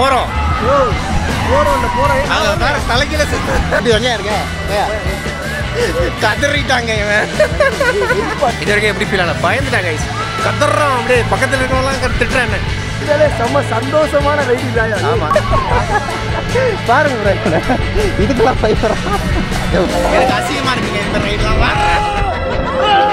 போறோம் ஓ போறோம் இல்ல போறோம் அங்க வேற தலைக்கீழ சுத்து அப்படி வெங்காயம் இருக்க கதறிட்டாங்க இவன் இது வரைக்கும் எப்படி ஃபீல் ஆன பயந்துட்டாங்க guys. கதறான் அப்படியே பக்கத்துல இருக்கவங்களாம் திட்டுறேன் என்ன இதே செம்ம சந்தோஷமான ரைடிங் தான் ஆமா பாருங்க bro. இதுக்கெல்லாம் பயப்படுறான் எனக்கு அசிங்கமா இருக்குங்க இந்த ரைட்லாம் வர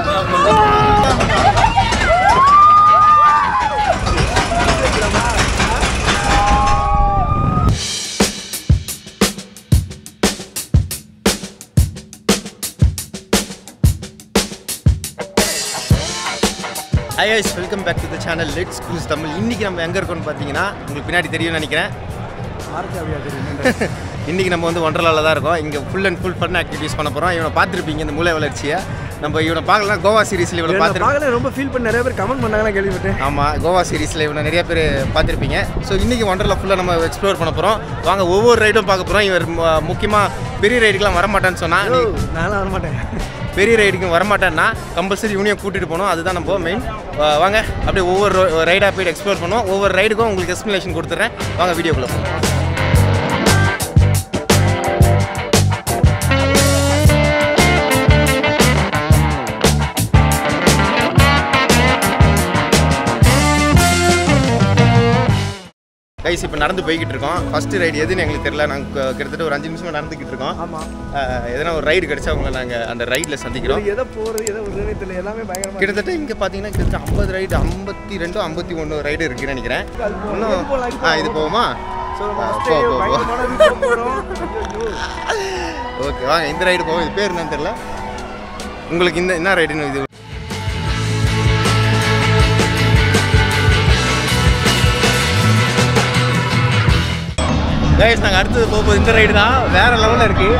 hi guys welcome back to the channel let's cruise Tamil இன்னைக்கு நம்ம எங்கே இருக்கோம்னு பார்த்தீங்கன்னா உங்களுக்கு பின்னாடி தெரியும்னு நினைக்கிறேன் மார்க்காவியா தெரியும் இன்னைக்கு நம்ம வந்து ஒன்றலால தான் இருக்கோம் இங்கே full and full fun activities பண்ண போகிறோம் இவனை பார்த்துருப்பீங்க இந்த மூளை வளர்ச்சியை நம்ம இவனை பார்க்கலாம் கோவா சீரிஸில் இவனை பார்த்துருப்போம் பார்க்கல ரொம்ப ஃபீல் பண்ணி நிறைய பேர் கமெண்ட் பண்ணாங்க நான் கேள்விப்பட்டேன் ஆமாம் கோவா சீரிஸில் இவனை நிறைய பேர் பார்த்துருப்பீங்க ஸோ இன்றைக்கி ஒண்டரில் ஃபுல்லாக நம்ம எக்ஸ்ப்ளோர் பண்ண போகிறோம் வாங்க ஒவ்வொரு ரைடும் பார்க்க போகிறோம் இவர் முக்கியமாக பெரிய ரைடுக்கெலாம் வரமாட்டான்னு சொன்னால் நீ நானும் வர மாட்டேன் பெரிய ரைடுக்கு வரமாட்டேன்னா கம்பல்சரி இவனையும் கூட்டிகிட்டு போகணும் அதுதான் நம்ம மெயின் வாங்க அப்படியே ஒவ்வொரு ரைடாக போயிட்டு எக்ஸ்ப்ளோர் பண்ணுவோம் ஒவ்வொரு ரைடுக்கும் உங்களுக்கு எக்ஸ்ப்ளனேஷன் கொடுத்துட்றேன் வாங்க வீடியோக்குள்ளே போகலாம் கைஸ் இப்போ நடந்து போய்கிட்டு இருக்கோம் ஃபர்ஸ்ட் ரைடு எதுன்னு எங்களுக்கு தெரியல நாங்கள் கிட்டத்தட்ட ஒரு அஞ்சு நிமிஷமா நடந்துக்கிட்டு இருக்கோம் ஆமா அஹ், எதனா ஒரு ரைடு கிடைச்சா உங்களை நாங்கள் அந்த ரைடில் சந்திக்கிறோம் இது எதை போறது எதை விடுறதே தெரியல எல்லாமே பயங்கரமா கிட்டத்தட்ட இங்கே பார்த்தீங்கன்னா கிட்டத்தட்ட ஐம்பது ரைடு ஐம்பத்தி ரெண்டு ஐம்பத்தி ஒன்று ரைடு இருக்குன்னு நினைக்கிறேன் இது இன்னும் போலாம், இது ஆ இது போகுமா So, நம்ம ஆ, first போ, போ, போ. பயங்கரமான view போறோம். ஓகே வாங்க இந்த ரைடு போவோம் இது பேர் என்னன்னு தெரியல உங்களுக்கு இந்த என்ன ரைடுன்னு இது கைஸ் நாங்கள் அடுத்தது போகும்போது இந்த ரைடு தான் வேற லெவலில் இருக்கு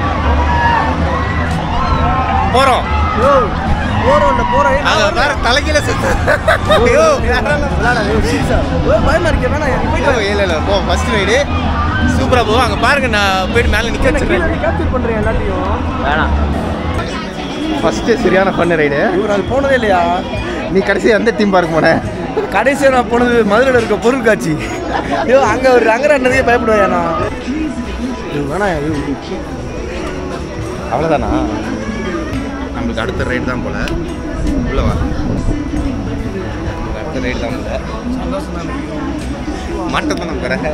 போகிறோம் Yo, போறோம் இல்ல போறோம் ஏய், நான் அங்கே வரல. வேற தலைக்கீழ சுத்து ஐயோ வேற level. விளையாட, ஏய், serious ஆ? ஏய், பயமா இருக்கே வேணாம் நீ போயிட்டு வா. இல்லை இல்லை போ ஃபர்ஸ்ட் ரைடு சூப்பராக போவோம் அங்கே பாருங்க நான் போயிட்டு மேலே நிற்க என்ன கீழே வச்சிருக்கேன் நீ capture பண்றியா எல்லாத்தையும்? வேணாம் ஃபஸ்ட்டு சரியான பண்ண ரைடு இவர் அது போனதே இல்லையா நீ கடைசி எந்த டீம் பார்க்க போன கடைசியா நான் போனது மதுரையில் இருக்க பொருள் காட்சி ஐயோ அங்க ஒரு ரங்கராட் நிறைய பயப்படுவேன் நான் இது வேணாம் இது- அவ்வளோதானா நம்மளுக்கு அடுத்த ரைடு தான் போல உள்ள வா நமக்கு அடுத்த ரைடு தான் போல மாட்டத்தை நம்ம பெற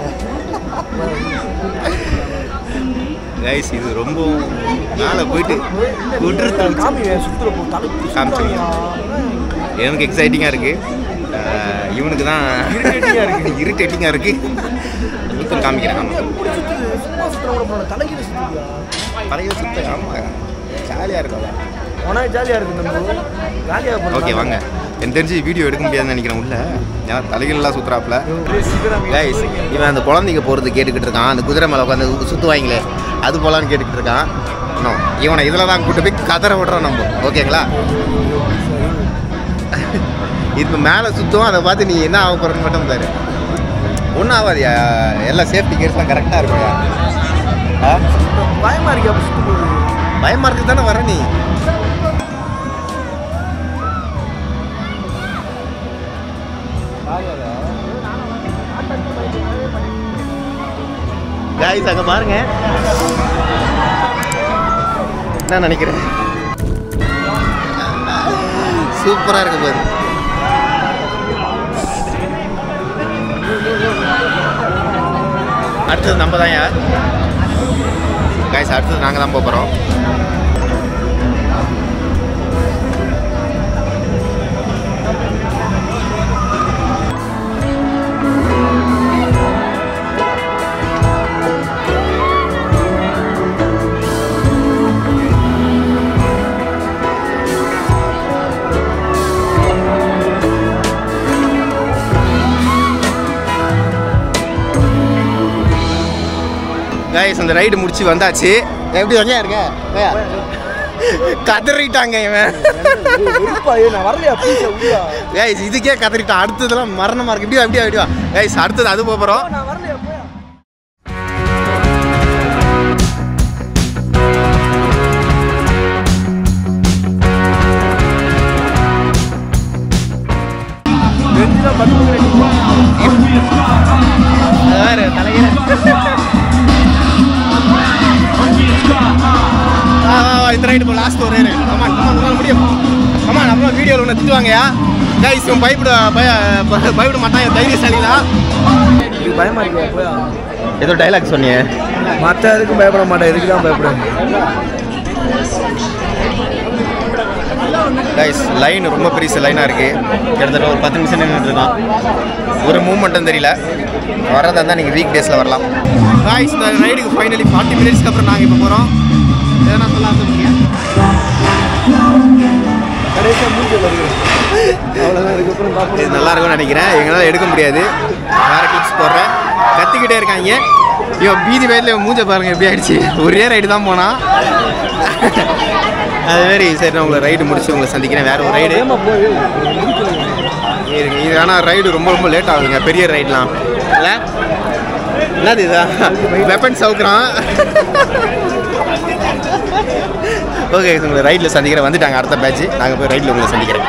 கைஸ் இது ரொம்ப மேலே போயிட்டு குடுறது காமிங்க சுத்துற போ தலை காமிச்சிங்க. எனக்கு எக்ஸைட்டிங்காக இருக்குது இவனுக்கு தான் Irritating-ஆ இருக்கு. இரிட்டேட்டிங்காக இருக்குது இவனுக்கு காமிக்கிறேன் ஆமாம் எப்படி சுத்துது சும்மா சுத்துற கூட போன தலைகீழ சுத்துதியா பழைய சுத்த ஆமாம் ஜாலியாக இருக்கும் உனக்கு ஜாலியா இருக்கு நம்ம ஜாலியா போறோம் ஓகே வாங்க எனக்கு தெரிஞ்சு வீடியோ எடுக்க முடியாதுன்னு நினைக்கிறேன் உள்ள ஏன்னா தலைகள்லாம் சுற்றுறாப்புல கைஸ் இவன் அந்த குழந்தைங்க போகிறது கேட்டுக்கிட்டு இருக்கான் அந்த குதிரை மேலே உட்காந்து சுற்றுவாங்களே அது போலான்னு கேட்டுக்கிட்டு இருக்கான் இன்னும் இவனை இதில் தான் கூட்டு போய் கதற விடுறோம் நம்ம ஓகேங்களா இப்போ மேலே சுற்றுவோம் அதை பார்த்து நீ என்ன ஆக போகிறன்னு மட்டும் பாரு ஒன்றும் ஆகாதியா எல்லாம் சேஃப்டி கேர்ஸ்லாம் கரெக்டாக இருக்குயா ஆ பயமா இருக்கு அப்ப சுத்தும் போது பயமாக இருக்கு தானே வர நீ காய்ஸ் அங்க பாருங்க என்ன நினைக்கிறேன் சூப்பரா இருக்கு பாரு அடுத்தது நம்ம தான் யார் காய்ஸ் அடுத்தது நாங்கள் தான் போகிறோம் கைஸ் அந்த ரைடு முடிச்சு வந்தாச்சு எப்படி வங்க இருங்க கதறிட்டாங்க இவன் வெறுப்பா ஏய், நான் வரலையா ப்ளீஸ் விடுடா கைஸ் இதுக்கே கதறிட்டான் அடுத்ததெல்லாம் மரணமா இருக்கு இப்படியா இப்படியா இப்படியா கைஸ் அடுத்தது அது போகிறோம் நான் வரலையா போயா பெஞ்சில பத்து மணி வீடியோவில் ஒன்று திட்டுவாங்கயா கைஸ் இவன் பயப்பட பய ப- பயப்பட மாட்டான் என் தைரியசாலினா இது பயமா இருக்கு போயா ஏதோ டைலாக் சொன்னியே மற்ற எதுக்கும் பயப்பட மாட்டேன் இதுக்கு தான் பயப்படுறேன் கைஸ் லைன் ரொம்ப பெரிய லைனாக இருக்குது கிட்டத்தட்ட ஒரு பத்து நிமிஷம் நின்றுட்டு இருக்கான் ஒரு மூமெண்ட்டும் தெரியல வரதா இருந்தால் நீங்கள் வீக் டேஸில் வரலாம் கைஸ் இந்த ரைடுக்கு ஃபைனலி ஃபார்ட்டி மினிட்ஸ்க்கு அப்புறம் நாங்கள் இப்போ போகிறோம் எதனா சொல்ல ஆசைப்படுறீங்க கடைசியாக மூஞ்சி வருது அவ்வளோதான் இதுக்கப்புறம் பார்ப்போம் இது நல்லா இருக்கும்னு நினைக்கிறேன் எங்களால் எடுக்க முடியாது வேறு கிளிப்ஸ் போடுறேன் கத்திக்கிட்டே இருக்காங்க இவன் பீதி வயதில் இவன் மூஞ்ச பாருங்க எப்படி ஆயிடுச்சு ஒரே ரைடு தான் போனான் அது மாரி சரி நான் உங்களை ரைடு முடிச்சு உங்களை சந்திக்கிறேன் வேற ஒரு ரைடு ஏமா போய் இருங்க இது ஆனால் ரைடு ரொம்ப ரொம்ப லேட் ஆகுதுங்க பெரிய ரைட்லாம் இல்லை என்னது இதா வெப்பன் சவுக்குறான் ஓகே உங்களை ரைட்டில் சந்திக்கிறேன் வந்துட்டாங்க அடுத்த பேட்ச் நாங்கள் போய் ரைட்டில் உங்களை சந்திக்கிறேன்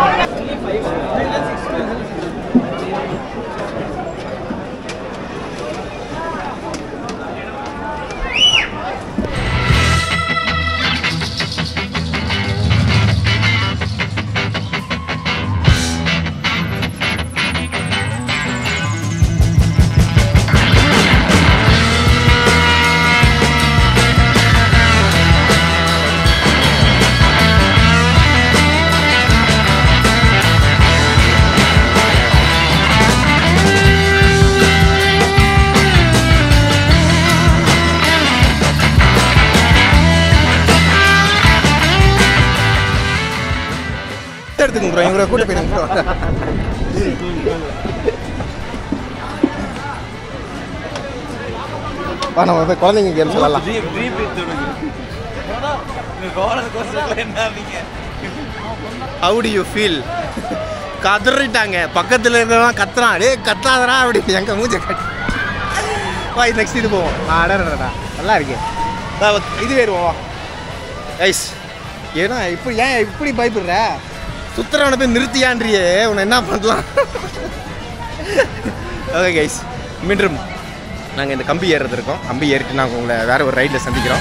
எடுத்துக்கோங்க ப்ரோ எங்களை கூட்ட போயிடுங்க ப்ரோ வா நம்ம போய் குழந்தைங்க கேம்ஸ் விளாட்லாம் ஹவு டு யூ ஃபீல் கதறிட்டாங்க பக்கத்தில் இருக்கிறவன் கத்துறான் டே கத்தாதடா அப்படி எங்க மூஞ்ச கட்டி வா இது நெக்ஸ்ட் இது போவோம் அடடா நல்லா இருக்கு வா, வா, இது வேறுவோம் வா ஐஸ் ஏன்னா இப்போ ஏன் இப்படி பயப்படுற சுத்துறவனை போய் நிறுத்தியான்றியே உன்னை என்ன பண்ணலாம் ஓகே கைஸ் மீண்டும் நாங்கள் இந்த கம்பி ஏறுறது இருக்கோம் கம்பி ஏறிட்டு நாங்கள் உங்களை வேற ஒரு ரைடில் சந்திக்கிறோம்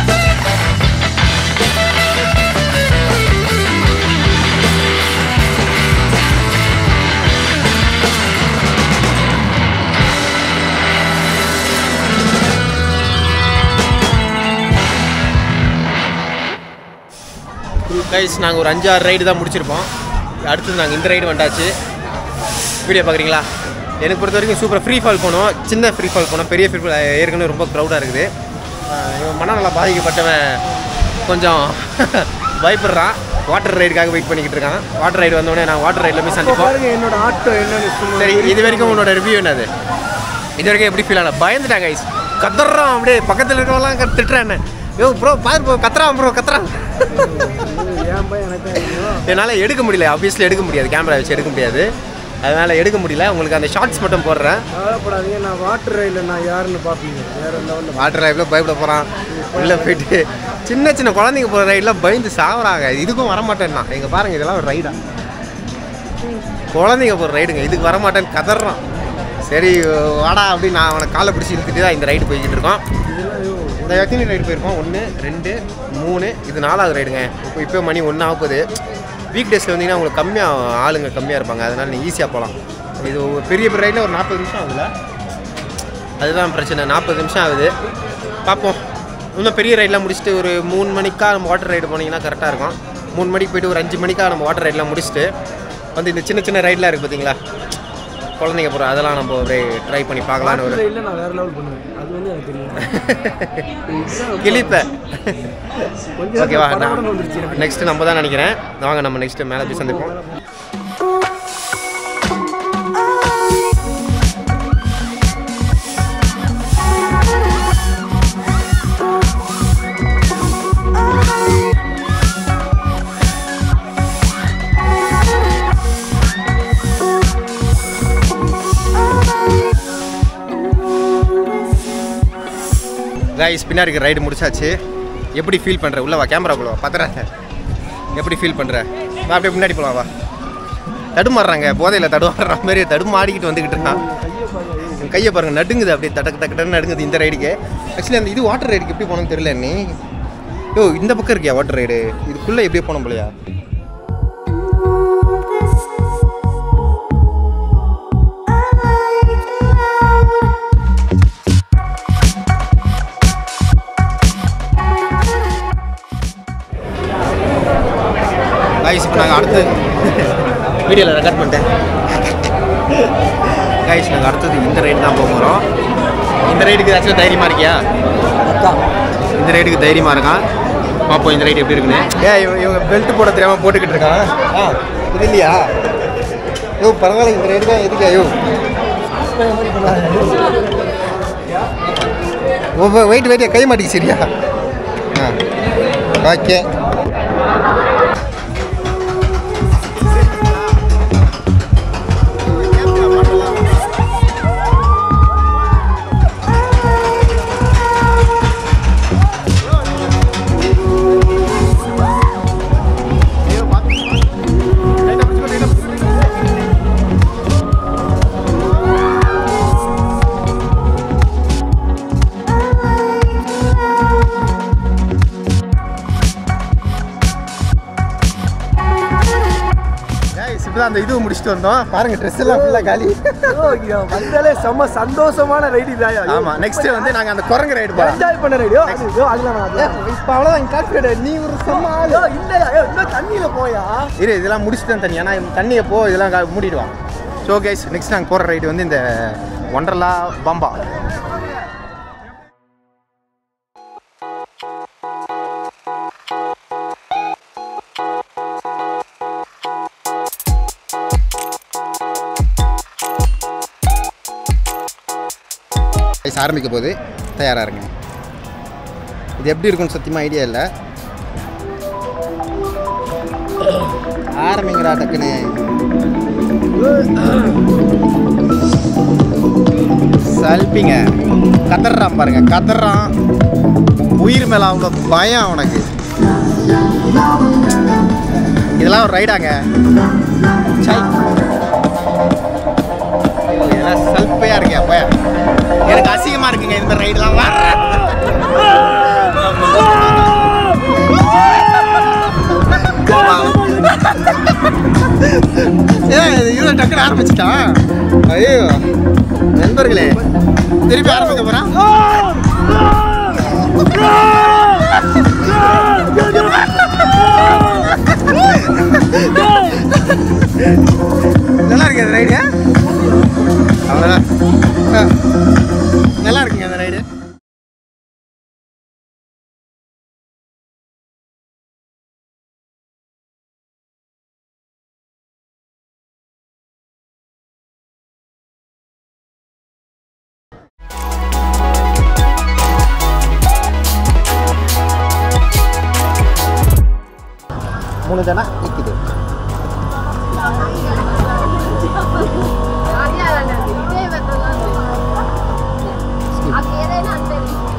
கைஸ் நாங்கள் ஒரு அஞ்சாறு ரைடு தான் முடிச்சிருப்போம் அடுத்தது நாங்கள் இந்த ரைடு வந்தாச்சு வீடியோ பார்க்குறீங்களா எனக்கு பொறுத்த வரைக்கும் சூப்பராக ஃப்ரீ ஃபால் போனோம் சின்ன ஃப்ரீ ஃபால் போனோம் பெரிய ஃப்ரீ ஃபால் ஏற்கனவே ரொம்ப க்ரௌடாக இருக்குது ஆஹ் இவன் மனநல பாதிக்கப்பட்டவன் கொஞ்சம் பயப்படுறான் வாட்டர் ரைடுக்காக வெயிட் பண்ணிக்கிட்டு இருக்கான் வாட்டர் ரைடு வந்தோடனே நான் வாட்டர் ரைடில் போய் சந்திப்போம் பாருங்க என்னோட ஆட்டோ என்னன்னு சொல்லுங்க. சரி இது வரைக்கும் உன்னோட ரிவ்யூ என்னது இது வரைக்கும் எப்படி ஃபீல் ஆன பயந்துட்டாங்க ஐஸ் கத்துறான் அப்படியே பக்கத்தில் இருக்கவங்களாம் கத்து- திட்டுறான் என்ன யோ ப்ரோ பாரு ப்ரோ கத்துறான் ப்ரோ கத்துறான் ஏன் பையன் எனக்கு தெரியும். என்னால் எடுக்க முடியல ஆப்வியஸ்லி எடுக்க முடியாது கேமரா வச்சு எடுக்க முடியாது அதனால் எடுக்க முடியல உங்களுக்கு அந்த ஷார்ட்ஸ் மட்டும் போடுறேன் கவலைப்படாதீங்க நான் வாட்டர் ரயிலில் நான் யாருன்னு பார்ப்பீங்க வேற லெவலில் வாட்டர் ரைடில் பயப்பட போகிறான் உள்ளே போயிட்டு சின்ன சின்ன குழந்தைங்க போகிற ரைடில் பயந்து சாவறாங்க இதுக்கும் வரமாட்டேன்னா இங்கே பாருங்கள் இதெல்லாம் ஒரு ரைடா குழந்தைங்க போகிற ரைடுங்க இதுக்கு வரமாட்டேன்னு கதறான் சரி வாடா அப்படின்னு நான் அவனை காலை பிடிச்சி இழுத்துட்டு தான் இந்த ரைடு போய்கிட்டு இருக்கோம் இதெல்லாம் ஐயோ, இந்த எத்தனை ரைடு போயிருக்கோம் ஒன்று ரெண்டு மூணு இது நாலாவது ரைடுங்க இப்போ இப்போ மணி ஒன்று ஆக போகுது வீக் டேஸில் வந்தீங்கன்னா உங்களுக்கு கம்மியாக ஆளுங்க கம்மியாக இருப்பாங்க அதனால் நீங்கள் ஈஸியாக போகலாம் இது ஒரு பெரிய பெரிய ரைடில் ஒரு நாற்பது நிமிஷம் ஆகுதுல அதுதான் பிரச்சனை நாற்பது நிமிஷம் ஆகுது பார்ப்போம் இன்னும் பெரிய ரைடெலாம் முடிச்சுட்டு ஒரு மூணு மணிக்கா நம்ம வாட்டர் ரைடு போனீங்கன்னா கரெக்டாக இருக்கும் மூணு மணிக்கு போயிட்டு ஒரு அஞ்சு மணிக்கா நம்ம வாட்டர் ரைடெலாம் முடிச்சுட்டு வந்து இந்த சின்ன சின்ன ரைடெலாம் இருக்குது பார்த்தீங்களா குழந்தைங்க போகிற அதெல்லாம் நம்ம அப்படியே ட்ரை பண்ணி பார்க்கலான்னு ஒரு வாட்டர் ரயிலில் நான் வேற லெவல் பண்ணுவேன் அது வந்து எனக்கு தெரியும் கிளிப்ப கொஞ்சம் ஓகேவா படபடன்னு வந்துருச்சு எனக்கு. நெக்ஸ்ட் நம்ம தான் நினைக்கிறேன் வாங்க நம்ம நெக்ஸ்ட் மேலே போய் சந்திப்போம் கைஸ் பின்னாடி இருக்க ரைடு முடிச்சாச்சு எப்படி ஃபீல் பண்ணுற உள்ள வா கேமராக்குள்ள வா பத்திராத எப்படி ஃபீல் பண்ணுற வா அப்படியே முன்னாடி போலாம் வா தடுமாறுறாங்க போதையில் தடுமாறுற மாதிரி தடுமாடிக்கிட்டு வந்துக்கிட்டு இருக்கான் என் கையை பாருங்க நடுங்குது அப்படியே தடக்கு தக்கடன்னு நடுங்குது இந்த ரைடுக்கு ஆக்சுவலி அந்த இது வாட்டர் ரைடுக்கு எப்படி போனோம்னு தெரியல நீ யோ இந்த பக்கம் இருக்கியா வாட்டர் ரைடு இதுக்குள்ளே எப்படியே போனோம் போலையா வீடியோவில் ரெக்கார்ட் பண்ணிட்டேன் கைஸ் நாங்கள் அடுத்தது இந்த ரைடு தான் போக போகிறோம் இந்த ரைடுக்கு ஏதாச்சும் தைரியமாக இருக்கியா இந்த ரைடுக்கு தைரியமாக இருக்கான் பார்ப்போம் இந்த ரைடு எப்படி இருக்குன்னு ஏ இவங்க இவங்க பெல்ட் போட தெரியாமல் போட்டுக்கிட்டு இருக்கான் ஆ இது இல்லையா ஐயோ பரவாயில்ல இந்த ரைடு தான் எதுக்கு ஐயோ வெயிட் வெயிட் கை மாட்டிக்கு சரியா ஆ ஓகே இப்போதான் அந்த இது முடிச்சுட்டு வந்தோம் பாருங்க ட்ரெஸ் எல்லாம் ஃபுல்லாக காலி வந்தாலே செம்ம சந்தோஷமான ரைடு இதாயா ஆமாம் நெக்ஸ்ட் வந்து நாங்கள் அந்த குரங்கு ரைடு போகிறோம் என்ஜாய் பண்ண ரைடியோ அது ஐயோ, அதெல்லாம் நான் இப்போ அவ்வளோதான் காட்டு நீ ஒரு செம்ம ஆளு. ஐயோ, இல்லையா ஐயோ, இன்னும் தண்ணியில போயா இரு இதெல்லாம் முடிச்சுட்டு தண்ணி ஏன்னா தண்ணியை போ இதெல்லாம் கா- மூடிடுவான் ஸோ கைஸ் நெக்ஸ்ட் நாங்கள் போகிற ரைடு வந்து இந்த ஒண்டர்லா பாம்பா கைஸ் ஆரம்பிக்க போது தயாராக இருங்க இது எப்படி இருக்கும்னு சத்தியமாக ஐடியா இல்லை ஆரம்பிங்கடா டக்குன்னு சல்பிங்க கதறான் பாருங்க கதறான் உயிர் மேல அவ்வளோ பயம் அவனுக்கு இதெல்லாம் ஒரு ரைடாங்க சை ஐயோ, இதெல்லாம் சல்பையா இருக்கே அப்ப எனக்கு அசிங்கமா இருக்குங்க இந்த ரைடெல்லாம் வர ஏன் இது டக்குனு ஆரம்பிச்சிட்டான் ஐயோ நண்பர்களே திருப்பி ஆரம்பிக்க போறான் நல்லா இருக்கு அந்த ரைடு அவ்வளோதான் ஆ. நல்லா இருக்குங்க அந்த ரைடு மூணு தானே நிற்குது అది ఏదైనా అంతే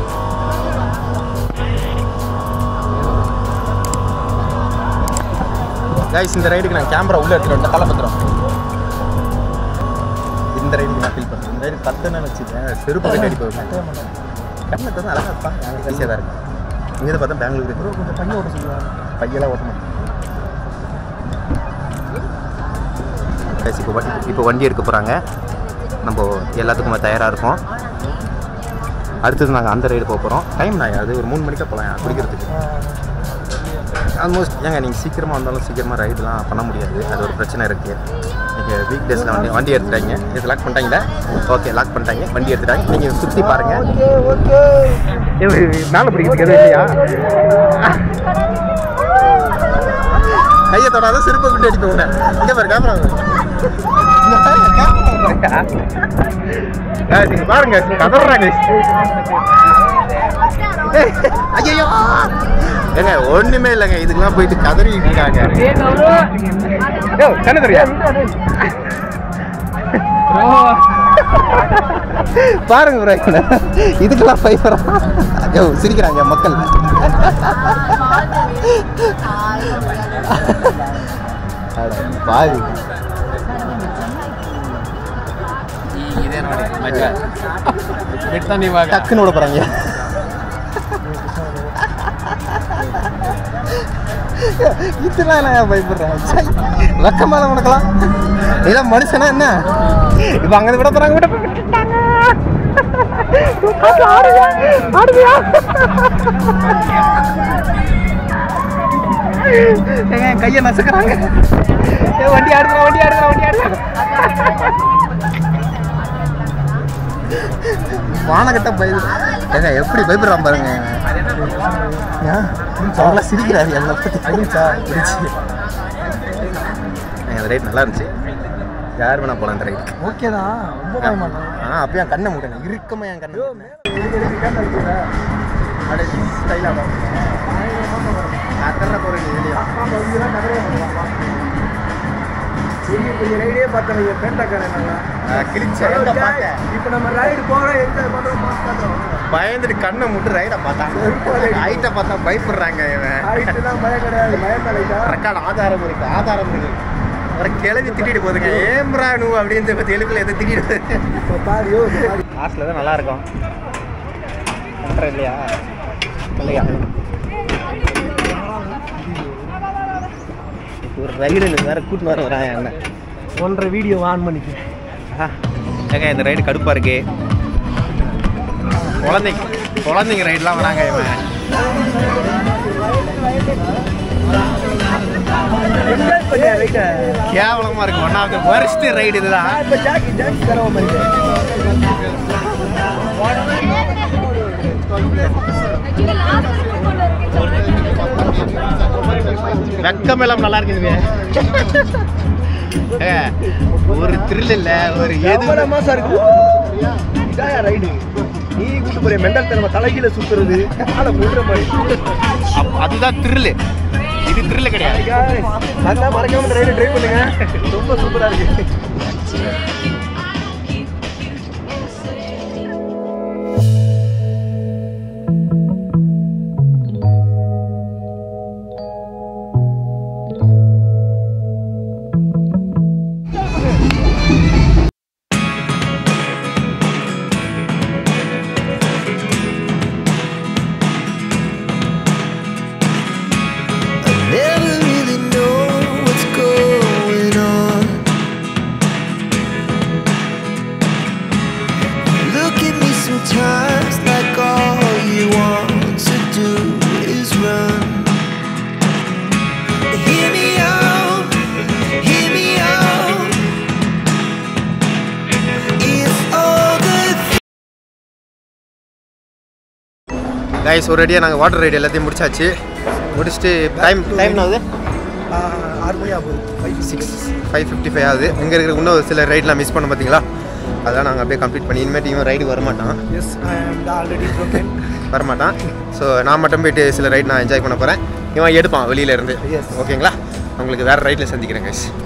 கைஸ் இந்த ரைடுக்கு நான் கேமரா உள்ள எடுத்துட்டு வந்து தலை பத்திரம் இந்த ரைடுக்கு நான் ஃபீல் பண்ணுறேன் இந்த ரைடு கத்துன்னு வச்சுக்கேன் செருப்பு கட்டி அடி போவேன் கண்ணை தான் அழகாக இருப்பான் ஈஸியாக தான் இருக்கு இங்கே பார்த்தா பெங்களூர் கொஞ்சம் பையன் ஓட்ட சொல்லுவாங்க பையெல்லாம் ஓட்ட மாட்டேன் கைஸ் இப்போ வண்டி இப்போ வண்டி எடுக்க போகிறாங்க நம்ம எல்லாத்துக்குமே தயாராக இருக்கோம் அடுத்தது நாங்கள் அந்த ரைடு போக போகிறோம் டைம் நான் அது ஒரு மூணு மணிக்கா போகலாம் குடிக்கிறதுக்கு ஆல்மோஸ்ட் ஏங்க நீங்கள் சீக்கிரமாக வந்தாலும் சீக்கிரமாக ரைடுலாம் பண்ண முடியாது அது ஒரு பிரச்சனை இருக்குது நீங்கள் வீக் டேஸில் வண்டி வண்டி எடுத்துட்டாங்க இது லாக் பண்ணிட்டாங்களா ஓகே லாக் பண்ணிட்டாங்க வண்டி எடுத்துட்டாங்க நீங்கள் சுற்றி பாருங்கள் ஓகே மேலே பிடிக்கிறதுக்கு எதுவும் இல்லையா கையை தொடாத சிறுப்பை விட்டு அடிப்பேன் உன்னை இங்கே பாரு கேமரா பாருங்க கதறாங்க ஐயோ ஏங்க ஒண்ணுமே இல்லைங்க இதுக்கெல்லாம் போயிட்டு கதறிட்டு இருக்காங்க ஏய், கண்ணு தெரியா பாருங்க bro இவனை. இதுக்கெல்லாம் ஃபைவரா ஐயோ சிரிக்கிறாங்க மக்கள் அட, பாவி டக்குன்னு விட போறாங்க இதெல்லாம் நான் பயப்படுறேன் சை, வெக்கமால உனக்கலாம் இதெல்லாம் மனுஷனா என்ன இப்ப அங்க விட போறாங்க விட விட்டுட்டாங்க. ஆடுவியா? ஆடுவியா? ஏங்க என் கையை நசுக்கிறாங்க ஏ வண்டி ஆடுறா வண்டி ஆடுறா வண்டி ஆடுறா வானகட்ட பயது ஏங்க எப்படி பயப்படுறான் பாருங்க ஏன் அவங்களாம் சிரிக்கிறாரு எங்களை பற்றி அடிச்சா பிடிச்சி அந்த ரைட் நல்லா இருந்துச்சு யார் வேணா போகலாம் அந்த ரைட் ஓகே தான் ரொம்ப பயமாட்டேன் ஆ அப்போ என் கண்ணை மூட்டேன் இறுக்கமாக என் கண்ணை கத்தற போகிறேன் வெளியே பெரிய பெரிய ரைடே பார்த்தவங்க பேண்டாக்காரன் நல்லா கிழிச்ச எங்க பார்த்தேன் இப்போ நம்ம ரைடு போகிறோம் என்ஜாய் பண்ணுறோம் பாஸ் பண்ணுறோம் பயந்துட்டு கண்ணை முட்டு ரைடை பார்த்தா ஹைட்டை பார்த்தா பயப்படுறாங்க இவன் ஹைட்டுலாம் பயம் கிடையாது பயம் லைட்டா ரெக்கார்டு ஆதாரம் இருக்கு ஆதாரம் இருக்கு ஒரு கிளவி திட்டிட்டு போகுதுங்க ஏம்ரா நூ அப்படின்னு இப்போ தெலுங்குல எதை திட்டிட்டு இப்போ பாரு லாஸ்ட்ல தான் நல்லா இருக்கும் பண்ற இல்லையா இல்லையா ஒரு ரைடு வேற கூட்டின்னு வர வரான் என்ன ஒன்றரை வீடியோ ஆன் பண்ணிக்க ஏங்க இந்த ரைடு கடுப்பா இருக்கு குழந்தைங்க குழந்தைங்க ரைடுலாம் வராங்க இவன் என்ஜாய் பண்ணியா ரைட்டை கேவலமா இருக்கு one of the worst ride இதுதான் இப்போ ஜாக்கி ஜாக்கி தரவ மாதிரி இது last வரைக்கும் கொண்டு வரேன். வெக்கம் எல்லாம் நல்லா இருக்குது ஒரு த்ரில் இல்ல ஒரு எது எவ்வளோ மாசம் இருக்கு இதாயா ரைடு நீ கூட்டு போறிய மெண்டல் தரமா தலைகீழ சுத்துறது ஆளை முடுற மாதிரி அப்ப- அதுதான் த்ரில் இது த்ரில் கிடையாது நல்லா மறக்காம இந்த ரைடு ட்ரை பண்ணுங்க ரொம்ப சூப்பரா இருக்கு Never really know what's going on. Look at me sometimes like all you want to do is run. Hear me out, hear me out. If all the guys ஒரு ரெடியாக நாங்கள் வாட்டர் ரைடு எல்லாத்தையும் முடிச்சாச்சு முடிச்சுட்டு டைம் டைம் ஆகுது ஆறு மணி ஆகுது five six five fifty five ஆகுது இங்கே இருக்கிற இன்னும் சில ரைட்லாம் மிஸ் பண்ண பார்த்தீங்களா அதெல்லாம் நாங்கள் அப்படியே கம்ப்ளீட் பண்ணி இனிமேட்டு இவன் ரைடு வரமாட்டான் எஸ் ஐ ஆம் ஆல்ரெடி broken வரமாட்டான் ஸோ நான் மட்டும் போயிட்டு சில ரைட் நான் என்ஜாய் பண்ண போகிறேன் இவன் எடுப்பான் வெளியில இருந்து Yes. ஓகேங்களா உங்களுக்கு வேறு ரைட்டில் சந்திக்கிறேன் கைஸ்